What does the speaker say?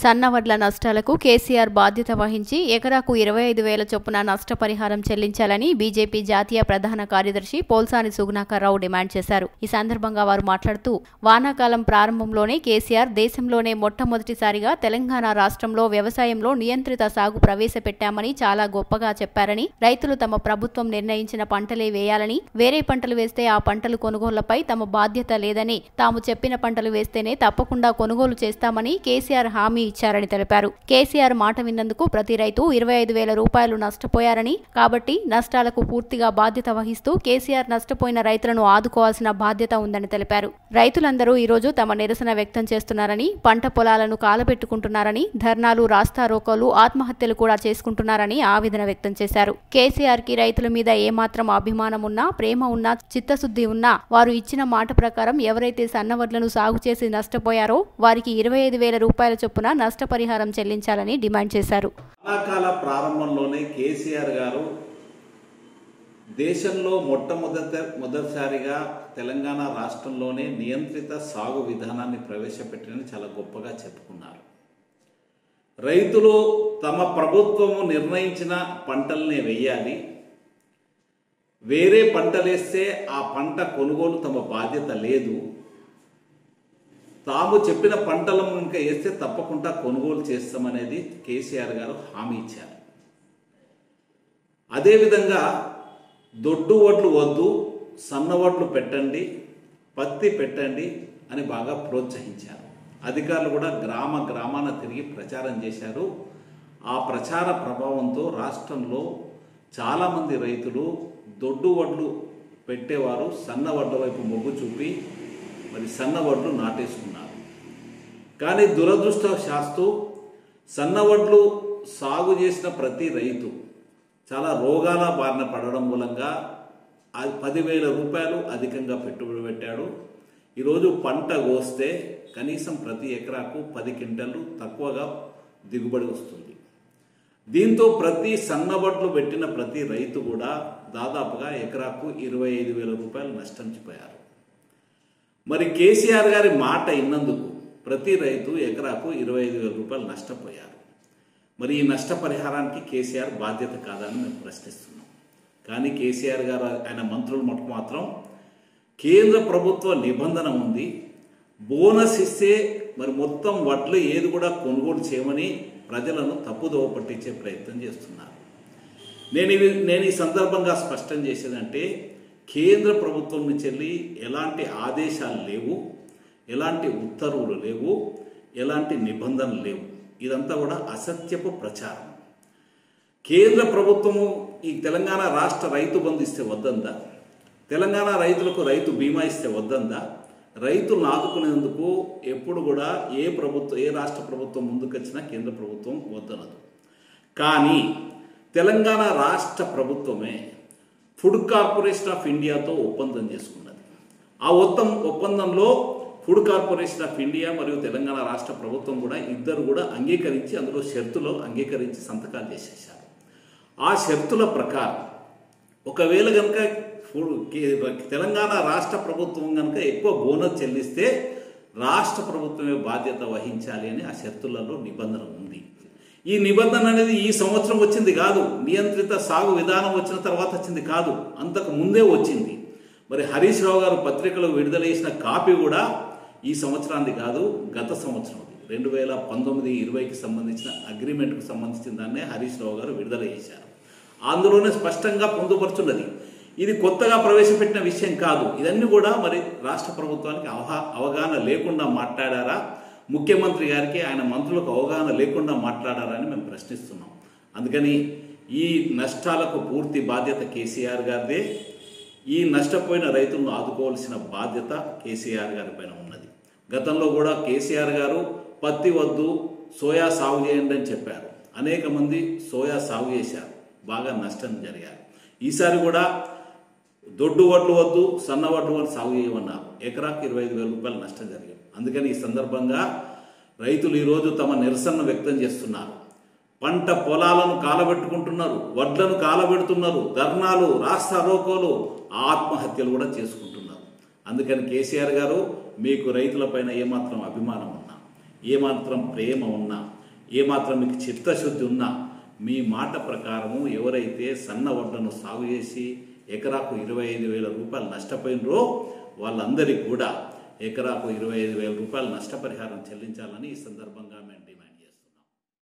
సన్నవడ్ల నష్టాలకు కేసీఆర్ బాధ్యత వహించి ఎకరాకు ఇరవై ఐదు వేల చొప్పున నష్టపరిహారం చెల్లించాలని బీజేపీ జాతీయ ప్రధాన కార్యదర్శి పోల్సాని సుగుణాకర్రావు డిమాండ్ చేశారు ఈ సందర్భంగా వారు మాట్లాడుతూ వానాకాలం ప్రారంభంలోనే కేసీఆర్ దేశంలోనే మొట్టమొదటిసారిగా తెలంగాణ రాష్ట్రంలో వ్యవసాయంలో నియంత్రిత సాగు ప్రవేశపెట్టామని చాలా గొప్పగా చెప్పారని రైతులు తమ ప్రభుత్వం నిర్ణయించిన పంటలే వేయాలని వేరే పంటలు వేస్తే ఆ పంటలు కొనుగోళ్లపై తమ బాధ్యత లేదని తాము చెప్పిన పంటలు వేస్తేనే తప్పకుండా కొనుగోలు చేస్తామని కేసీఆర్ హామీ ఇచ్చారని తెలిపారు కేసీఆర్ మాట విన్నందుకు ప్రతి రైతు ఇరవై ఐదు వేల రూపాయలు నష్టపోయారని కాబట్టి నష్టాలకు పూర్తిగా బాధ్యత వహిస్తూ కేసీఆర్ నష్టపోయిన రైతులను ఆదుకోవాల్సిన బాధ్యత ఉందని తెలిపారు రైతులందరూ ఈరోజు తమ నిరసన వ్యక్తం చేస్తున్నారని పంట పొలాలను కాలబెట్టుకుంటున్నారని ధర్నాలు రాస్తారోకోలు ఆత్మహత్యలు కూడా చేసుకుంటున్నారని ఆవేదన వ్యక్తం చేశారు కేసీఆర్ కి రైతుల మీద ఏమాత్రం అభిమానం ఉన్నా ప్రేమ ఉన్నా చిత్తశుద్ధి ఉన్నా వారు ఇచ్చిన మాట ప్రకారం ఎవరైతే సన్నవడ్లను సాగు చేసి నష్టపోయారో వారికి ఇరవై ఐదు వేల రూపాయల చొప్పున నష్టపరిహారం చెల్లించాలని డిమాండ్ చేశారు వానాకాల ప్రారంభంలోనే కేసీఆర్ గారు దేశంలో మొట్టమొదట మొదటిసారిగా తెలంగాణ రాష్ట్రంలోనే నియంత్రిత సాగు విధానాన్ని ప్రవేశపెట్టని చాలా గొప్పగా చెప్పుకున్నారు రైతులు తమ ప్రభుత్వము నిర్ణయించిన పంటల్ని వేయాలి వేరే పంటలేస్తే ఆ పంట కొనుగోలు తమ బాధ్యత లేదు తాము చెప్పిన పంటలను ఇంకా వేస్తే తప్పకుండా కొనుగోలు చేస్తామనేది కేసీఆర్ గారు హామీ ఇచ్చారు అదేవిధంగా దొడ్డు వడ్లు వద్దు సన్న వడ్లు పెట్టండి పత్తి పెట్టండి అని బాగా ప్రోత్సహించారు అధికారులు కూడా గ్రామ గ్రామాన తిరిగి ప్రచారం చేశారు ఆ ప్రచార ప్రభావంతో రాష్ట్రంలో చాలామంది రైతులు దొడ్డు వడ్లు పెట్టేవారు సన్న వడ్ల వైపు మొగ్గు చూపి మరి సన్న వడ్లు నాటేసుకున్నారు కానీ దురదృష్టశాస్తు సన్న వడ్లు సాగు చేసిన ప్రతి రైతు చాలా రోగాల బారిన పడడం మూలంగా ఆ పదివేల రూపాయలు అధికంగా పెట్టుబడి పెట్టాడు ఈరోజు పంట కోస్తే కనీసం ప్రతి ఎకరాకు పది క్వింటళ్ళు తక్కువగా దిగుబడి వస్తుంది దీంతో ప్రతి సన్నబట్లు పెట్టిన ప్రతి రైతు కూడా దాదాపుగా ఎకరాకు ఇరవై ఐదు వేల రూపాయలు నష్టంచిపోయారు మరి కేసీఆర్ గారి మాట ఇన్నందుకు ప్రతి రైతు ఎకరాకు ఇరవై ఐదు వేల రూపాయలు నష్టపోయారు మరి ఈ నష్టపరిహారానికి కేసీఆర్ బాధ్యత కాదని మేము ప్రశ్నిస్తున్నాం కానీ కేసీఆర్ గారు ఆయన మంత్రుల మటుకు మాత్రం కేంద్ర ప్రభుత్వ నిబంధన ఉంది బోనస్ ఇస్తే మరి మొత్తం వడ్లు ఏది కూడా కొనుగోలు చేయమని ప్రజలను తప్పుదోవ పట్టించే ప్రయత్నం చేస్తున్నారు నేను ఇవి నేను ఈ సందర్భంగా స్పష్టం చేసేదంటే కేంద్ర ప్రభుత్వం నుంచి వెళ్ళి ఎలాంటి ఆదేశాలు లేవు ఎలాంటి ఉత్తర్వులు లేవు ఎలాంటి నిబంధనలు లేవు ఇదంతా కూడా అసత్యపు ప్రచారం కేంద్ర ప్రభుత్వము ఈ తెలంగాణ రాష్ట్ర రైతు బంధు ఇస్తే వద్దందా తెలంగాణ రైతులకు రైతు బీమా ఇస్తే వద్దందా రైతులను ఆదుకునేందుకు ఎప్పుడు కూడా ఏ ప్రభుత్వం ఏ రాష్ట్ర ప్రభుత్వం ముందుకొచ్చినా కేంద్ర ప్రభుత్వం వద్దనదు కానీ తెలంగాణ రాష్ట్ర ప్రభుత్వమే ఫుడ్ కార్పొరేషన్ ఆఫ్ ఇండియాతో ఒప్పందం చేసుకున్నది ఆ ఒత్తం ఒప్పందంలో ఫుడ్ కార్పొరేషన్ ఆఫ్ ఇండియా మరియు తెలంగాణ రాష్ట్ర ప్రభుత్వం కూడా ఇద్దరు కూడా అంగీకరించి అందులో షరతులో అంగీకరించి సంతకాలు చేసేసారు ఆ షరతుల ప్రకారం ఒకవేళ కనుక ఫుడ్ కే- తెలంగాణ రాష్ట్ర ప్రభుత్వం కనుక ఎక్కువ బోనస్ చెల్లిస్తే రాష్ట్ర ప్రభుత్వమే బాధ్యత వహించాలి అని ఆ షరతులలో నిబంధన ఉంది ఈ నిబంధన అనేది ఈ సంవత్సరం వచ్చింది కాదు నియంత్రిత సాగు విధానం వచ్చిన తర్వాత వచ్చింది కాదు అంతకు ముందే వచ్చింది మరి హరీష్ రావు గారు పత్రికలో విడుదల చేసిన కాపీ కూడా ఈ సంవత్సరానికి కాదు గత సంవత్సరం రెండు వేల పంతొమ్మిది ఇరవైకి సంబంధించిన అగ్రిమెంట్కు సంబంధించిన దాన్నే హరీష్ రావు గారు విడుదల చేశారు అందులోనే స్పష్టంగా పొందుపరుచున్నది ఇది కొత్తగా ప్రవేశపెట్టిన విషయం కాదు ఇదన్నీ కూడా మరి రాష్ట్ర ప్రభుత్వానికి అవహా అవగాహన లేకుండా మాట్లాడారా ముఖ్యమంత్రి గారికి ఆయన మంత్రులకు అవగాహన లేకుండా మాట్లాడారా అని మేము ప్రశ్నిస్తున్నాం అందుకని ఈ నష్టాలకు పూర్తి బాధ్యత కేసీఆర్ గారిదే ఈ నష్టపోయిన రైతులను ఆదుకోవాల్సిన బాధ్యత కేసీఆర్ గారి పైన ఉన్నది గతంలో కూడా కేసీఆర్ గారు పత్తి వద్దు సోయా సాగు చేయండి అని చెప్పారు అనేక మంది సోయా సాగు చేశారు బాగా నష్టం జరిగారు ఈసారి కూడా దొడ్డు వడ్లు వద్దు సన్న వడ్లు వడ్లు సాగు చేయమన్నారు ఎకరాకు ఇరవై ఐదు వేల రూపాయలు నష్టం జరిగింది అందుకని ఈ సందర్భంగా రైతులు ఈరోజు తమ నిరసనను వ్యక్తం చేస్తున్నారు పంట పొలాలను కాలబెట్టుకుంటున్నారు వడ్లను కాలబెడుతున్నారు ధర్నాలు రాస్తా రోకోలు ఆత్మహత్యలు కూడా చేసుకుంటున్నారు అందుకని కేసీఆర్ గారు మీకు రైతులపైన ఏమాత్రం అభిమానం ఉన్నా ఏమాత్రం ప్రేమ ఉన్నా ఏమాత్రం మీకు చిత్తశుద్ధి ఉన్నా మీ మాట ప్రకారము ఎవరైతే సన్న వడ్లను సాగు చేసి ఎకరాకు ఇరవై ఐదు వేల రూపాయలు నష్టపోయినరో వాళ్ళందరికీ కూడా ఎకరాకు ఇరవై ఐదు వేల రూపాయలు నష్టపరిహారం చెల్లించాలని ఈ సందర్భంగా మేము